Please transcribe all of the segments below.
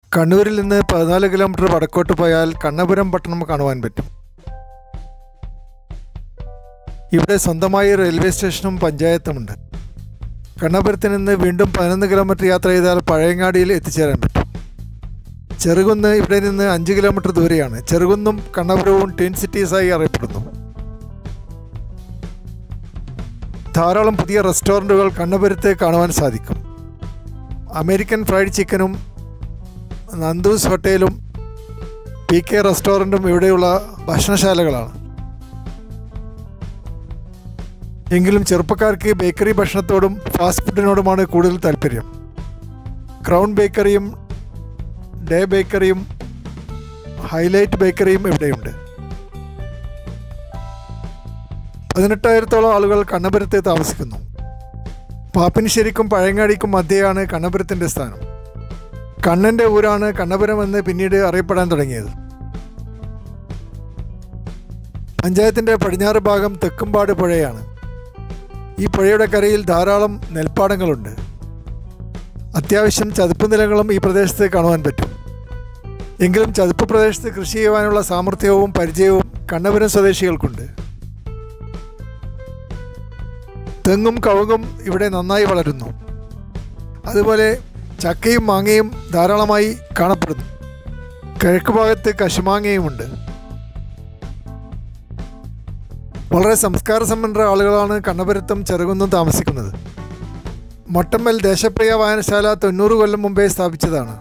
കണ്ണൂരിൽ നിന്ന് പതിനാല് കിലോമീറ്റർ വടക്കോട്ട് പോയാൽ കണ്ണപുരം പട്ടണം കാണുവാൻ പറ്റും ഇവിടെ സ്വന്തമായി റെയിൽവേ സ്റ്റേഷനും പഞ്ചായത്തുമുണ്ട് കണ്ണപുരത്ത് നിന്ന് വീണ്ടും പതിനൊന്ന് കിലോമീറ്റർ യാത്ര ചെയ്താൽ പഴയങ്ങാടിയിൽ എത്തിച്ചേരാൻ പറ്റും ചെറുകുന്ന് ഇവിടെ നിന്ന് അഞ്ച് കിലോമീറ്റർ ദൂരെയാണ് ചെറുകുന്നും കണ്ണപുരവും ട്വിൻ സിറ്റീസായി അറിയപ്പെടുന്നു ധാരാളം പുതിയ റെസ്റ്റോറൻറ്റുകൾ കണ്ണപുരത്ത് കാണുവാൻ സാധിക്കും അമേരിക്കൻ ഫ്രൈഡ് ചിക്കനും നന്ദൂസ് ഹോട്ടലും പി കെ റെസ്റ്റോറൻറ്റും ഇവിടെയുള്ള ഭക്ഷണശാലകളാണ് എങ്കിലും ചെറുപ്പക്കാർക്ക് ബേക്കറി ഭക്ഷണത്തോടും ഫാസ്റ്റ് ഫുഡിനോടുമാണ് കൂടുതൽ താല്പര്യം ക്രൗൺ ബേക്കറിയും ഡേ ബേക്കറിയും ഹൈലൈറ്റ് ബേക്കറിയും ഇവിടെയുണ്ട് പതിനെട്ടായിരത്തോളം ആളുകൾ കണ്ണപുരത്ത് താമസിക്കുന്നു പാപ്പിനിശ്ശേരിക്കും പഴയങ്ങാടിക്കും മധ്യയാണ് കണ്ണപുരത്തിൻ്റെ സ്ഥാനം കണ്ണൻ്റെ ഊരാണ് കണ്ണപുരം എന്ന് പിന്നീട് അറിയപ്പെടാൻ തുടങ്ങിയത് പഞ്ചായത്തിൻ്റെ പടിഞ്ഞാറ് ഭാഗം തെക്കുംപാട് പുഴയാണ് ഈ പുഴയുടെ കരയിൽ ധാരാളം നെൽപ്പാടങ്ങളുണ്ട് അത്യാവശ്യം ചതുപ്പ് നിലങ്ങളും ഈ പ്രദേശത്ത് കാണുവാൻ പറ്റും എങ്കിലും ചതുപ്പ് പ്രദേശത്ത് കൃഷി ചെയ്യുവാനുള്ള സാമർഥ്യവും പരിചയവും കണ്ണപുരം സ്വദേശികൾക്കുണ്ട് തെങ്ങും കവുങ്ങും ഇവിടെ നന്നായി വളരുന്നു അതുപോലെ ചക്കയും മാങ്ങയും ധാരാളമായി കാണപ്പെടുന്നു കിഴക്ക് ഭാഗത്ത് കശുമാങ്ങയുമുണ്ട് വളരെ സംസ്കാര സമ്പന്ന ആളുകളാണ് കണ്ണപുരത്തും ചെറുകുന്നും താമസിക്കുന്നത് മൊട്ടമ്മൽ ദേശപ്രിയ വായനശാല തൊണ്ണൂറ് കൊല്ലം മുമ്പേ സ്ഥാപിച്ചതാണ്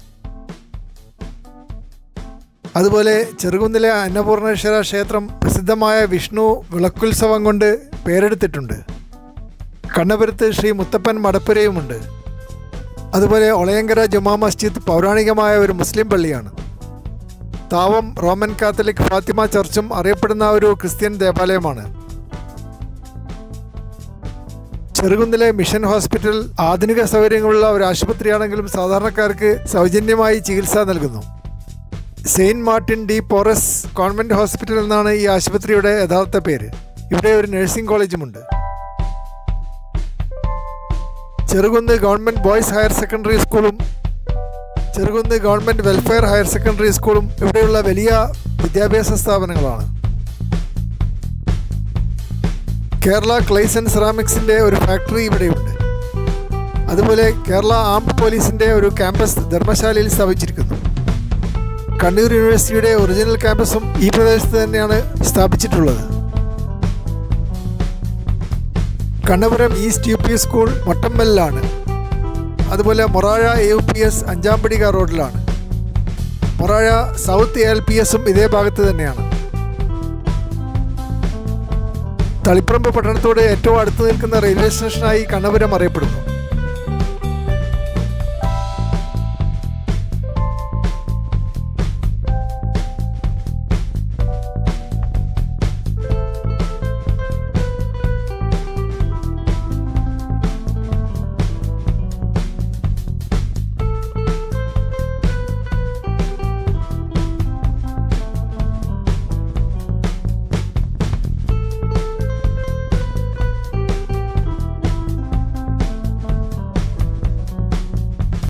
അതുപോലെ ചെറുകുന്നിലെ അന്നപൂർണേശ്വര ക്ഷേത്രം പ്രസിദ്ധമായ വിഷ്ണു വിളക്കുത്സവം കൊണ്ട് പേരെടുത്തിട്ടുണ്ട് കണ്ണപുരത്ത് ശ്രീ മുത്തപ്പൻ മടപ്പുരയുമുണ്ട് അതുപോലെ ഒളയങ്കര ജുമാ മസ്ജിദ് പൗരാണികമായ ഒരു മുസ്ലിം പള്ളിയാണ് താവം റോമൻ കാത്തലിക് ഫാത്തിമ ചർച്ചും അറിയപ്പെടുന്ന ഒരു ക്രിസ്ത്യൻ ദേവാലയമാണ് ചെറുകുന്നിലെ മിഷൻ ഹോസ്പിറ്റൽ ആധുനിക സൗകര്യങ്ങളുള്ള ഒരു ആശുപത്രിയാണെങ്കിലും സാധാരണക്കാർക്ക് സൗജന്യമായി ചികിത്സ നൽകുന്നു saint Martin de Porres convent hospital എന്നാണ് ഈ ആശുപത്രിയുടെ യഥാർത്ഥ പേര് ഇവിടെ ഒരു നഴ്സിംഗ് കോളേജുമുണ്ട് Cherukunnu government boys higher secondary സ്കൂളും Cherukunnu government welfare higher secondary സ്കൂളും ഇവിടെയുള്ള വലിയ വിദ്യാഭ്യാസ സ്ഥാപനങ്ങളാണ് കേരള ക്ലേസ് ആൻഡ് സെറാമിക്സിൻ്റെ ഒരു ഫാക്ടറി ഇവിടെയുണ്ട് അതുപോലെ കേരള ആംഡ് പോലീസിൻ്റെ ഒരു ക്യാമ്പസ് ധർമ്മശാലയിൽ സ്ഥാപിച്ചിരിക്കുന്നു കണ്ണൂർ യൂണിവേഴ്സിറ്റിയുടെ ഒറിജിനൽ ക്യാമ്പസും ഈ പ്രദേശത്ത് തന്നെയാണ് സ്ഥാപിച്ചിട്ടുള്ളത് Kannapuram east U P school മൊട്ടമ്മലിലാണ് അതുപോലെ Morazha A U P S Anchampadika റോഡിലാണ് മൊറാഴ സൗത്ത് എൽ പി എസും ഇതേ ഭാഗത്ത് തന്നെയാണ് തളിപ്പറമ്പ് പട്ടണത്തോട് ഏറ്റവും അടുത്ത് നിൽക്കുന്ന റെയിൽവേ സ്റ്റേഷനായി കണ്ണപുരം അറിയപ്പെടുന്നു